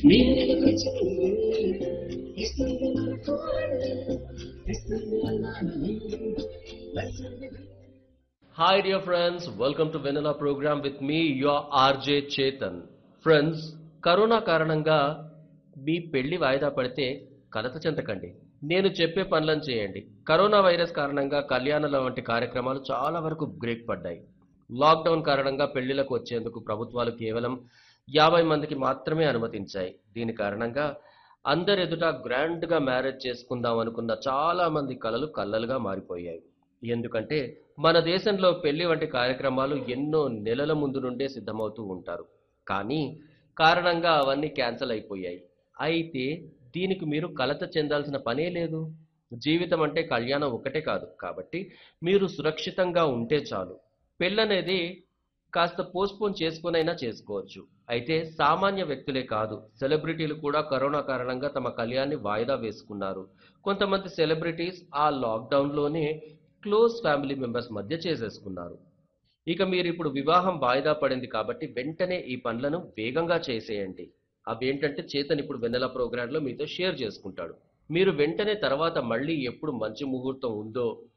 మీరు వచ్చింది ఇస్తుంది మనకు ఇస్తుంది అన్నాను Hi, dear friends. Welcome to Vanilla program with me, your RJ Chetan. Friends, corona కారణంగా మీ పెళ్లి వాయిదా పడితే కలత చెందకండి నేను చెప్పే పనులను చేయండి కరోనా వైరస్ కారణంగా కళ్యాణాల వంటి కార్యక్రమాలు చాలా వరకు బ్రేక్ పడ్డాయి లాక్డౌన్ కారణంగా పెళ్లిలకు వచ్చేందుకు ప్రభుత్వాలు కేవలం యాభై మందికి మాత్రమే అనుమతించాయి దీని కారణంగా అందరి ఎదుట గ్రాండ్ గా మ్యారేజ్ చేసుకుందాం అనుకున్న చాలా మంది కలలు కల్లలుగా మారిపోయాయి ఎందుకంటే మన దేశంలో పెళ్లి వంటి కార్యక్రమాలు ఎన్నో నెలల ముందు నుండే సిద్ధమవుతూ ఉంటారు కానీ కారణంగా అవన్నీ క్యాన్సిల్ అయిపోయాయి అయితే దీనికి మీరు కలత చెందాల్సిన పనే లేదు జీవితం అంటే కళ్యాణం ఒకటే కాదు కాబట్టి మీరు సురక్షితంగా ఉంటే చాలు పెళ్ళనేది కాస్త పోస్ట్పోన్ చేసుకునైనా చేసుకోవచ్చు అయితే సామాన్య వ్యక్తులే కాదు సెలబ్రిటీలు కూడా కరోనా కారణంగా తమ కళ్యాణాన్ని వాయిదా వేసుకున్నారు కొంతమంది సెలబ్రిటీస్ ఆ లాక్డౌన్లోనే క్లోజ్ ఫ్యామిలీ మెంబర్స్ మధ్య చేసేసుకున్నారు ఇక మీరు ఇప్పుడు వివాహం వాయిదా పడింది కాబట్టి వెంటనే ఈ పనులను వేగంగా చేసేయండి అవేంటంటే చేతన్ ఇప్పుడు వెన్నెల ప్రోగ్రాంలో మీతో షేర్ చేసుకుంటాడు మీరు వెంటనే తర్వాత మళ్ళీ ఎప్పుడు మంచి ముహూర్తం ఉందో